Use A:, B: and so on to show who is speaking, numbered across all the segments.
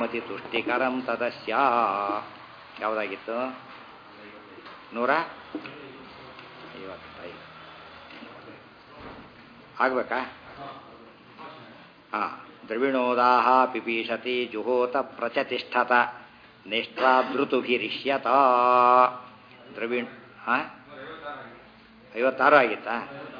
A: ಮತಿ ತುಷ್ಟಿಕರಂ ತದಸ್ಯ ಯಾವುದಾಗಿತ್ತು ನೂರ ಐವತ್ತೈದು ಆಗ್ಬೇಕಾ ಹಾಂ ದ್ರವಿಣೋದಾಹ ಪಿಪೀಷತಿ ಜುಹೋತ ಪ್ರಚತಿಷ್ಠತ ನಿಷ್ಠಾದೃತುಭಿರಿಷ್ಯತ ದ್ರವಿಣ್ ಹಾಂ ಐವತ್ತಾರು ಆಗಿತ್ತಾ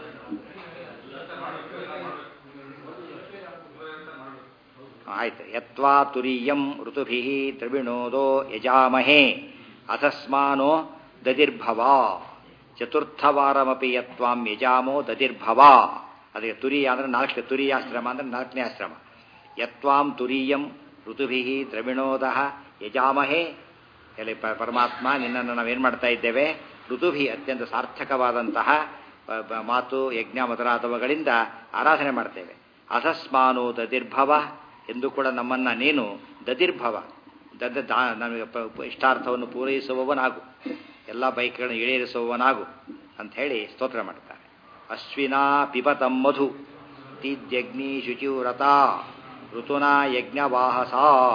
A: ಆಯ್ತು ಯತ್ವಾ ತುರೀಯಂ ಋತುಭಿ ದ್ರವಿಣೋದೋ ಯಜಾಮಹೇ ಅಧಸ್ಮಾನೋ ದದಿರ್ಭವ ಚತುರ್ಥವಾರಮಪಿ ಯತ್ವಾಂ ಯಜಾಮೋ ದದಿರ್ಭವ ಅದಕ್ಕೆ ತುರಿಯ ಅಂದ್ರೆ ನಾಲ್ಕು ತುರಿಯಾಶ್ರಮ ಅಂದ್ರೆ ನಾಲ್ಕನೇ ಆಶ್ರಮ ಯತ್ವಾಂ ತುರೀಯಂ ಋತುಭಿ ದ್ರವಿಣೋದ ಯಜಾಮಹೇ ಎಲ್ಲಿ ಪರಮಾತ್ಮ ನಿನ್ನನ್ನು ನಾವೇನು ಮಾಡ್ತಾ ಇದ್ದೇವೆ ಋತುಭಿ ಅತ್ಯಂತ ಸಾರ್ಥಕವಾದಂತಹ ಮಾತು ಯಜ್ಞ ಮೊದಲಾದವುಗಳಿಂದ ಆರಾಧನೆ ಮಾಡ್ತೇವೆ ಅಧಸ್ಮಾನೋ ದದಿರ್ಭವ ಎಂದು ಕೂಡ ನಮ್ಮನ್ನ ನೀನು ದದಿರ್ಭವ ದದ ನಮಗೆ ಇಷ್ಟಾರ್ಥವನ್ನು ಪೂರೈಸುವವನಾಗು ಎಲ್ಲ ಬೈಕ್ಗಳನ್ನು ಈಡೇರಿಸುವವನಾಗು ಅಂತ ಹೇಳಿ ಸ್ತೋತ್ರ ಮಾಡ್ತಾರೆ ಅಶ್ವಿನಾ ಪಿಬತಂ ಮಧು ದೀದ್ಯಗ್ನಿ ಶುಚಿವ್ರತ ಋತುನಾ ಯಜ್ಞವಾಹಸ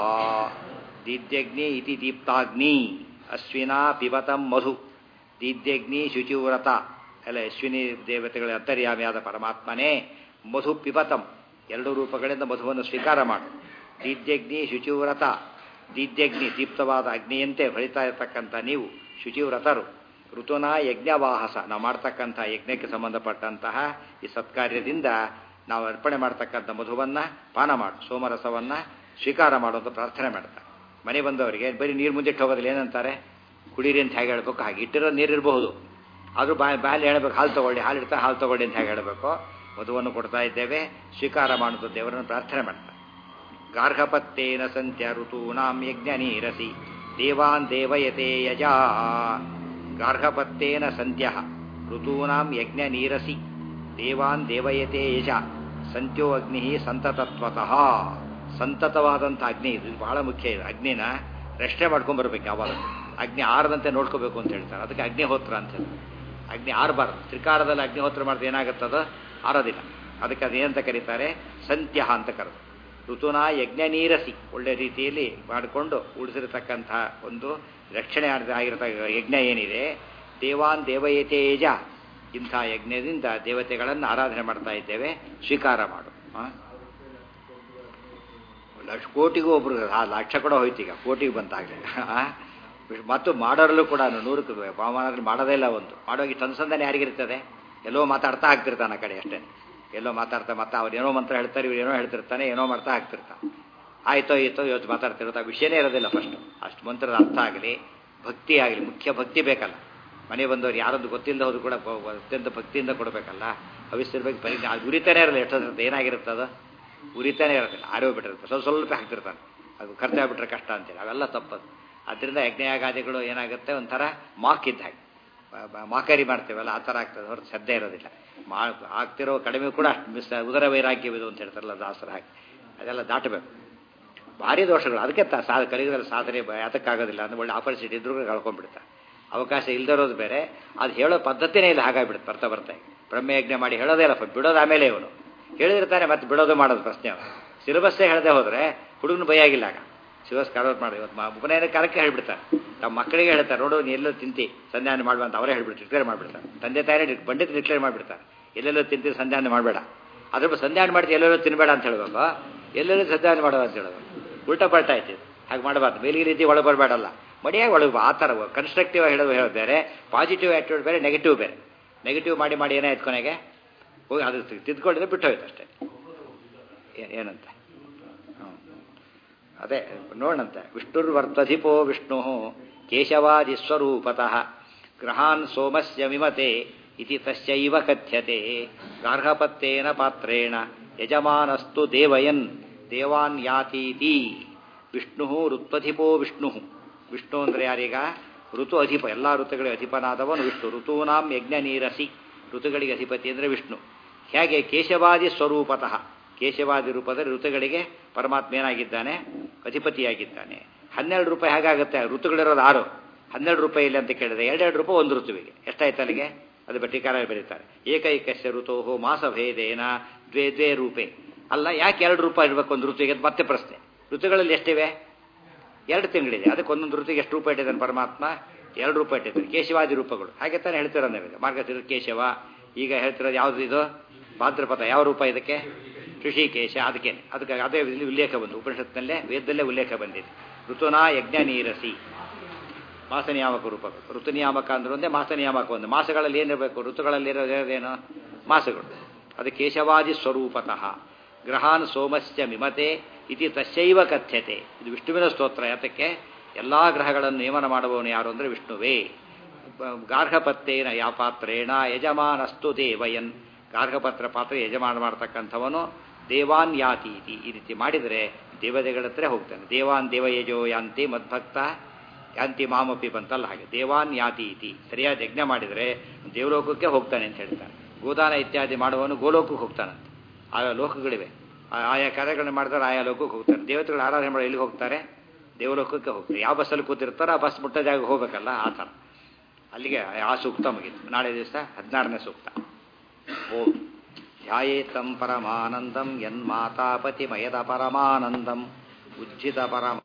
A: ದೀದ್ಯಗ್ನಿ ಇತಿ ದೀಪ್ತಾಗ್ನಿ ಅಶ್ವಿನಾ ಪಿಬತಂ ಮಧು ದೀದ್ಯಗ್ನಿ ಶುಚಿವ್ರತ ಎಲ್ಲ ಅಶ್ವಿನಿ ದೇವತೆಗಳ ಅಂತರ್ಯಾಮಿಯಾದ ಪರಮಾತ್ಮನೇ ಮಧು ಪಿಬತಂ ಎರಡು ರೂಪಗಳಿಂದ ಮಧುವನ್ನು ಸ್ವೀಕಾರ ಮಾಡು ದೀದ್ಯಗ್ನಿ ಶುಚಿವ್ರತ ದೀದ್ಯಗ್ನಿ ದೀಪ್ತವಾದ ಅಗ್ನಿಯಂತೆ ಹೊಳಿತಾ ಇರತಕ್ಕಂಥ ನೀವು ಶುಚಿವ್ರತರು ಋತುನಾ ಯಜ್ಞವಾಹಸ ನಾವು ಮಾಡ್ತಕ್ಕಂಥ ಯಜ್ಞಕ್ಕೆ ಸಂಬಂಧಪಟ್ಟಂತಹ ಈ ಸತ್ಕಾರ್ಯದಿಂದ ನಾವು ಅರ್ಪಣೆ ಮಾಡ್ತಕ್ಕಂಥ ಮಧುವನ್ನ ಪಾನ ಮಾಡು ಸೋಮರಸವನ್ನ ಸ್ವೀಕಾರ ಮಾಡುವಂತ ಪ್ರಾರ್ಥನೆ ಮಾಡ್ತಾರೆ ಮನೆ ಬಂದವರಿಗೆ ಬರೀ ನೀರು ಮುಂದಿಟ್ಟು ಹೋಗೋದಿಲ್ಲ ಏನಂತಾರೆ ಕುಡೀರಿ ಅಂತ ಹೇಗೆ ಹೇಳ್ಬೇಕು ಹಾಗೆ ಇಟ್ಟಿರೋ ನೀರು ಇರಬಹುದು ಆದರೂ ಬಾಯಿ ಬಾಯಲ್ಲಿ ಹೇಳ್ಬೇಕು ಹಾಲು ತಗೊಳ್ಳಿ ಹಾಲು ಇಡ್ತಾ ಹಾಲು ತಗೊಳ್ಳಿ ಅಂತ ಹೇಗೆ ಹೇಳಬೇಕು ಮಧುವನ್ನು ಕೊಡ್ತಾ ಇದ್ದೇವೆ ಸ್ವೀಕಾರ ಮಾಡುತ್ತ ದೇವರನ್ನು ಪ್ರಾರ್ಥನೆ ಮಾಡ್ತಾರೆ ಗಾರ್ಹಪತ್ತೇನ ಸಂತ್ಯ ಋತೂನಾಂ ಯಜ್ಞ ನೀರಸಿ ದೇವಾನ್ ದೇವಯತೆ ಯಜಾ ಗಾರ್ಹಪತ್ತೇನ ಸಂತ್ಯ ಋತೂನಾಂ ಯಜ್ಞ ನೀರಸಿ ದೇವಾನ್ ದೇವಯತೆ ಯಜ ಸಂತ್ಯೋ ಅಗ್ನಿ ಸಂತತತ್ವತಃ ಸಂತತವಾದಂಥ ಅಗ್ನಿ ಇದು ಬಹಳ ಮುಖ್ಯ ಇದು ಅಗ್ನಿನ ರಕ್ಷಣೆ ಮಾಡ್ಕೊಂಡ್ ಬರ್ಬೇಕು ಯಾವಾಗ ಅಗ್ನಿ ಆರದಂತೆ ನೋಡ್ಕೋಬೇಕು ಅಂತ ಹೇಳ್ತಾರೆ ಅದಕ್ಕೆ ಅಗ್ನಿಹೋತ್ರ ಅಂತ ಹೇಳ್ತಾರೆ ಅಗ್ನಿ ಆರಬಾರ್ದು ತ್ರಿಕಾರದಲ್ಲಿ ಅಗ್ನಿಹೋತ್ರ ಮಾಡಿದ್ರೆ ಏನಾಗುತ್ತದ ಆರೋದಿಲ್ಲ ಅದಕ್ಕೆ ಅದೇನಂತ ಕರೀತಾರೆ ಸಂತ್ಯ ಅಂತ ಕರೆದು ಋತುನಾ ಯಜ್ಞ ನೀರಸಿ ಒಳ್ಳೆ ರೀತಿಯಲ್ಲಿ ಮಾಡಿಕೊಂಡು ಉಳಿಸಿರತಕ್ಕಂಥ ಒಂದು ರಕ್ಷಣೆ ಆಗಿರತಕ್ಕ ಯಜ್ಞ ಏನಿದೆ ದೇವಾನ್ ದೇವಯತೇಜ ಇಂಥ ಯಜ್ಞದಿಂದ ದೇವತೆಗಳನ್ನು ಆರಾಧನೆ ಮಾಡ್ತಾ ಇದ್ದೇವೆ ಸ್ವೀಕಾರ ಮಾಡು ಲಕ್ಷ ಕೋಟಿಗೂ ಒಬ್ರು ಆ ಲಕ್ಷ ಕೂಡ ಹೋಯ್ತೀಗ ಕೋಟಿಗೆ ಬಂತಾಗಲೇ ಮತ್ತು ಮಾಡೋರಲ್ಲೂ ಕೂಡ ನೂರಕ್ಕೆ ಹವಾಮಾನದಲ್ಲಿ ಮಾಡೋದೇ ಇಲ್ಲ ಒಂದು ಮಾಡುವಾಗ ತಂದಸಂದನೆ ಯಾರಿಗಿರ್ತದೆ ಎಲ್ಲೋ ಮಾತಾಡ್ತಾ ಆಗ್ತಿರ್ತಾನೆ ಆ ಕಡೆ ಅಷ್ಟೇ ಎಲ್ಲೋ ಮಾತಾಡ್ತಾ ಮತ್ತೆ ಅವ್ರು ಏನೋ ಮಂತ್ರ ಹೇಳ್ತಾರೆ ಇವ್ರು ಏನೋ ಹೇಳ್ತಿರ್ತಾನೆ ಏನೋ ಮಾಡ್ತಾ ಆಗ್ತಿರ್ತಾನೆ ಆಯ್ತೋ ಆಯ್ತೋ ಇವತ್ತು ಮಾತಾಡ್ತಿರ್ತಾ ವಿಷಯನೇ ಇರೋದಿಲ್ಲ ಫಸ್ಟ್ ಅಷ್ಟು ಮಂತ್ರದ ಅರ್ಥ ಆಗಲಿ ಭಕ್ತಿ ಆಗಲಿ ಮುಖ್ಯ ಭಕ್ತಿ ಬೇಕಲ್ಲ ಮನೆ ಬಂದವ್ರು ಯಾರೊಂದು ಗೊತ್ತಿಲ್ಲದ ಹೋದ್ರು ಕೂಡ ಅತ್ಯಂತ ಭಕ್ತಿಯಿಂದ ಕೊಡಬೇಕಲ್ಲ ಹವಿಸ್ತಿರ್ಬೇಕು ಬರೀ ಅದು ಉರಿತಾನೆ ಇರಲ್ಲ ಎಷ್ಟೊಂದು ಏನಾಗಿರುತ್ತದ ಉರಿತಾನೆ ಇರೋದಿಲ್ಲ ಆರೋ ಬಿಟ್ಟಿರುತ್ತೆ ಸ್ವಲ್ಪ ಸ್ವಲ್ಪ ಹಾಕ್ತಿರ್ತಾನೆ ಅದು ಖರ್ಚಾಗ್ಬಿಟ್ರೆ ಕಷ್ಟ ಅಂತೇಳಿ ಅವೆಲ್ಲ ತಪ್ಪದು ಅದರಿಂದ ಯಜ್ಞಯಾಗಾದಿಗಳು ಏನಾಗುತ್ತೆ ಒಂಥರ ಮಾಕ್ ಇದ್ದ ಹಾಗೆ ಮಾಕರಿ ಮಾಡ್ತೇವಲ್ಲ ಆ ಥರ ಆಗ್ತದೆ ಹೊರತು ಶ್ರದ್ಧೆ ಇರೋದಿಲ್ಲ ಮಾ ಆಗ್ತಿರೋ ಕಡಿಮೆ ಕೂಡ ಅಷ್ಟು ಮಿಸ್ ಉದರ ವೈರಾಗ್ಯವಿದು ಅಂತ ಹೇಳ್ತಾರಲ್ಲ ದಾಸರ ಹಾಗೆ ಅದೆಲ್ಲ ದಾಟಬೇಕು ಭಾರಿ ದೋಷಗಳು ಅದಕ್ಕೆ ತ ಸಾ ಕಲಿಯುಗದಲ್ಲಿ ಸಾಧನೆ ಯಾತಕ್ಕಾಗೋದಿಲ್ಲ ಅಂದ್ರೆ ಒಳ್ಳೆ ಆಪರ್ಚುನಿಟಿ ಇದ್ರೂ ಕಳ್ಕೊಂಡ್ಬಿಡ್ತಾರೆ ಅವಕಾಶ ಇಲ್ದಿರೋದು ಬೇರೆ ಅದು ಹೇಳೋ ಪದ್ಧತಿನೇ ಇಲ್ಲ ಹಾಗಾಗ್ಬಿಡುತ್ತೆ ಬರ್ತಾ ಬರ್ತಾ ಬ್ರಹ್ಮಯಜ್ಞ ಮಾಡಿ ಹೇಳೋದೇ ಇಲ್ಲ ಬಿಡೋದು ಆಮೇಲೆ ಇವನು ಹೇಳಿರ್ತಾನೆ ಮತ್ತೆ ಬಿಡೋದು ಮಾಡೋದು ಪ್ರಶ್ನೆ ಅವರು ಸಿಲೆಬಸ್ಸೇ ಹೇಳದೆ ಹೋದರೆ ಹುಡುಗನ ಭಯ ಆಗಿಲ್ಲ ಆಗ ಸಿಲೆಬಸ್ ಕವರ್ ಮಾಡಿ ಇವತ್ತು ಉಪನಯನ ಕಾಲಕ್ಕೆ ಹೇಳ್ಬಿಡ್ತಾರೆ ತಮ್ಮ ಮಕ್ಕಳಿಗೆ ಹೇಳ್ತಾರೆ ನೋಡು ನೀ ಎಲ್ಲೋ ತಿಂತಿ ಸಂಧ್ಯಾನ ಮಾಡುವ ಅಂತ ಅವರೇ ಹೇಳ್ಬಿಟ್ಟು ಡಿಕ್ಲೇರ್ ಮಾಡಿಬಿಡ್ತಾರೆ ತಂದೆ ತಾಯಿ ಪಂಡಿತ ಡಿಕ್ಲೇರ್ ಮಾಡಿಬಿಡ್ತಾರೆ ಎಲ್ಲೆಲ್ಲೋ ತಿಂತಿ ಸಂಧ್ಯಾನ ಮಾಡಬೇಡ ಅದ್ರ ಸಂಧ್ಯಾನ ಮಾಡ್ತಿ ಎಲ್ಲೆಲ್ಲೋ ತಿನ್ಬೇಡ ಅಂತ ಹೇಳ್ಬೇಕು ಎಲ್ಲೆಲ್ಲೋ ಸಂಧ್ಯಾನ ಮಾಡೋದು ಅಂತ ಹೇಳೋದು ಉಲ್ಟಾ ಪಲ್ಟ ಆಯ್ತು ಹಾಗೆ ಮಾಡಬಾರ್ದು ಮೇಲಿಗೆ ರೀತಿ ಒಳಗೆ ಬರಬೇಡಲ್ಲ ಮಡಿಯಾಗಿ ಒಳಗೆ ಆ ಥರ ಕನ್ಸ್ಟ್ರಕ್ಟಿವ್ ಹೇಳೋದು ಹೇಳೋದು ಬೇರೆ ಪಾಸಿಟಿವ್ ಆ್ಯಟಿಟ್ಯೂಡ್ ಬೇರೆ ನೆಗೆಟಿವ್ ಬೇರೆ ನೆಗೆಟಿವ್ ಮಾಡಿ ಮಾಡಿ ಏನಾಯ್ತು ಕೊನೆಗೆ ಹೋಗಿ ಅದು ತಿದ್ಕೊಂಡಿದ್ರೆ ಬಿಟ್ಟು ಹೋಯ್ತು ಅಷ್ಟೇ ಏನಂತ ಅದೇ ನೋಡಂತೆ ವಿಷ್ಣುರ್ವರ್ತಧಿಪೋ ವಿಷ್ಣು ಕೇಶವಾದಿಸ್ವರೂಪತಃ ಗ್ರಹಾನ್ ಸೋಮಸ್ಯ ವಿಮತೆ ಇತಿ ತಸ್ಯೈವ ಕಥ್ಯತೆ ಗಾರ್ಹಪತ್ತೇನ ಪಾತ್ರೇಣ ಯಜಮಾನಸ್ತು ದೇವಯನ್ ದೇವಾನ್ ಯಾತೀತಿ ವಿಷ್ಣು ಋತ್ವಧಿಪೋ ವಿಷ್ಣು ವಿಷ್ಣು ಅಂದರೆ ಯಾರೀಗ ಋತು ಅಧಿಪ ಎಲ್ಲ ಋತುಗಳಿಗೆ ಅಧಿಪನಾದವನು ವಿಷ್ಣು ಋತೂನಾಂ ಯಜ್ಞ ನೀರಸಿ ಋತುಗಳಿಗೆ ಅಧಿಪತಿ ಅಂದರೆ ವಿಷ್ಣು ಹೇಗೆ ಕೇಶವಾದಿ ಸ್ವರೂಪತಃ ಕೇಶವಾದಿ ರೂಪದಲ್ಲಿ ಋತುಗಳಿಗೆ ಪರಮಾತ್ಮ ಏನಾಗಿದ್ದಾನೆ ಅಧಿಪತಿಯಾಗಿದ್ದಾನೆ ಹನ್ನೆರಡು ರೂಪಾಯಿ ಹೇಗಾಗುತ್ತೆ ಋತುಗಳಿರೋದು ಆರು ಹನ್ನೆರಡು ರೂಪಾಯಿ ಇಲ್ಲ ಅಂತ ಕೇಳಿದ್ರೆ ಎರಡೆರಡು ರೂಪಾಯಿ ಒಂದು ಋತುವಿಗೆ ಎಷ್ಟಾಯ್ತು ಅಲ್ಲಿಗೆ ಅದು ಬಟ್ಟಿಕಾರ ಬರೀತಾರೆ ಏಕೈಕಸ್ಯ ಋತೋಹೋ ಮಾಸಭೇದೇನ ದ್ವೇ ದ್ವೇ ರೂಪೆ ಅಲ್ಲ ಯಾಕೆ ಎರಡು ರೂಪಾಯಿ ಇರಬೇಕು ಒಂದು ಋತುವಿಗೆ ಮತ್ತೆ ಪ್ರಶ್ನೆ ಋತುಗಳಲ್ಲಿ ಎಷ್ಟಿವೆ ಎರಡು ತಿಂಗಳಿದೆ ಅದಕ್ಕೆ ಒಂದೊಂದು ಋತುಗೆ ಎಷ್ಟು ರೂಪಾಯಿ ಇಟ್ಟಿದ್ದಾನೆ ಪರಮಾತ್ಮ ಎರಡು ರೂಪಾಯಿ ಇಟ್ಟಿದ್ದಾನೆ ಕೇಶವಾದಿ ರೂಪಗಳು ಹಾಗೆ ತಾನೇ ಹೇಳ್ತೀರ ನೀವು ಮಾರ್ಗತಿರ ಕೇಶವ ಈಗ ಹೇಳ್ತಿರೋದು ಯಾವುದು ಇದು ಭಾದ್ರಪದ ಯಾವ ರೂಪ ಇದಕ್ಕೆ ಋಷಿಕೇಶ ಅದಕ್ಕೆ ಅದಕ್ಕೆ ಅದೇ ಇಲ್ಲಿ ಉಲ್ಲೇಖ ಬಂದು ಉಪನಿಷತ್ನಲ್ಲೇ ವೇದದಲ್ಲೇ ಉಲ್ಲೇಖ ಬಂದಿದೆ ಋತುನಾ ಯಜ್ಞ ನೀರಸಿ ಮಾಸ ನಿಯಾಮಕ ರೂಪಗಳು ಋತು ನಿಯಾಮಕ ಅಂದ್ರೆ ಒಂದೇ ಮಾಸ ನಿಯಾಮಕ ಒಂದು ಮಾಸಗಳಲ್ಲಿ ಏನಿರಬೇಕು ಋತುಗಳಲ್ಲಿ ಇರೋದೇನು ಮಾಸಗಳು ಅದು ಕೇಶವಾದಿ ಸ್ವರೂಪತಃ ಗ್ರಹಾನ್ ಸೋಮಸ್ಯ ಮಿಮತೆ ಇತಿ ತಸ್ಯೈವ ಕಥ್ಯತೆ ಇದು ವಿಷ್ಣುವಿನ ಸ್ತೋತ್ರ ಯಾತಕ್ಕೆ ಎಲ್ಲ ಗ್ರಹಗಳನ್ನು ನಿಯಮನ ಮಾಡುವವನು ಯಾರು ಅಂದರೆ ವಿಷ್ಣುವೇ ಗಾರ್ಹಪತ್ರೇನ ಯಾ ಪಾತ್ರೇಣ ಯಜಮಾನಸ್ತು ದೇವಯನ್ ಗಾರ್ಹಪತ್ರ ಪಾತ್ರ ಯಜಮಾನ ಮಾಡ್ತಕ್ಕಂಥವನು ದೇವಾನ್ ಯಾತಿ ಇತಿ ಈ ರೀತಿ ಮಾಡಿದರೆ ದೇವತೆಗಳ ಹತ್ರ ಹೋಗ್ತಾನೆ ದೇವಾನ್ ದೇವಯಜೋ ಯಾಂತಿ ಮದ್ಭಕ್ತ ಯಾಂತಿ ಮಾಮಪಿ ಬಂತಲ್ಲ ಹಾಗೆ ದೇವಾನ್ ಯಾತಿ ಇತಿ ಸರಿಯಾದ ಯಜ್ಞ ಮಾಡಿದರೆ ದೇವಲೋಕಕ್ಕೆ ಹೋಗ್ತಾನೆ ಅಂತ ಹೇಳ್ತಾನೆ ಗೋದಾನ ಇತ್ಯಾದಿ ಮಾಡುವವನು ಗೋಲೋಕಕ್ಕೆ ಹೋಗ್ತಾನಂತೆ ಆಯಾ ಲೋಕಗಳಿವೆ ಆಯಾ ಕಾರ್ಯಗಳನ್ನ ಮಾಡಿದ್ರೆ ಆಯಾ ಲೋಕಕ್ಕೆ ಹೋಗ್ತಾರೆ ದೇವತೆಗಳು ಆರಾಧನೆ ಮಾಡಿ ಎಲ್ಲಿಗೆ ಹೋಗ್ತಾರೆ ದೇವಲೋಕಕ್ಕೆ ಹೋಗ್ತಾರೆ ಯಾವ ಬಸ್ಸಲ್ಲಿ ಕೂತಿರ್ತಾರೋ ಆ ಬಸ್ ಮುಟ್ಟ ಜಾಗ ಹೋಗ್ಬೇಕಲ್ಲ ಆ ಥರ ಅಲ್ಲಿಗೆ ಆ ಸೂಕ್ತ ಮುಗಿತು ನಾಳೆ ದಿವಸ ಹದಿನಾರನೇ ಸೂಕ್ತ ಓಂ ಧ್ಯಾಯೇತಂ ಪರಮಾನಂದಂ ಯನ್ಮಾತಾಪತಿ ಮಯದ ಪರಮಾನಂದಂ ಉಜ್ಜಿತ ಪರಮ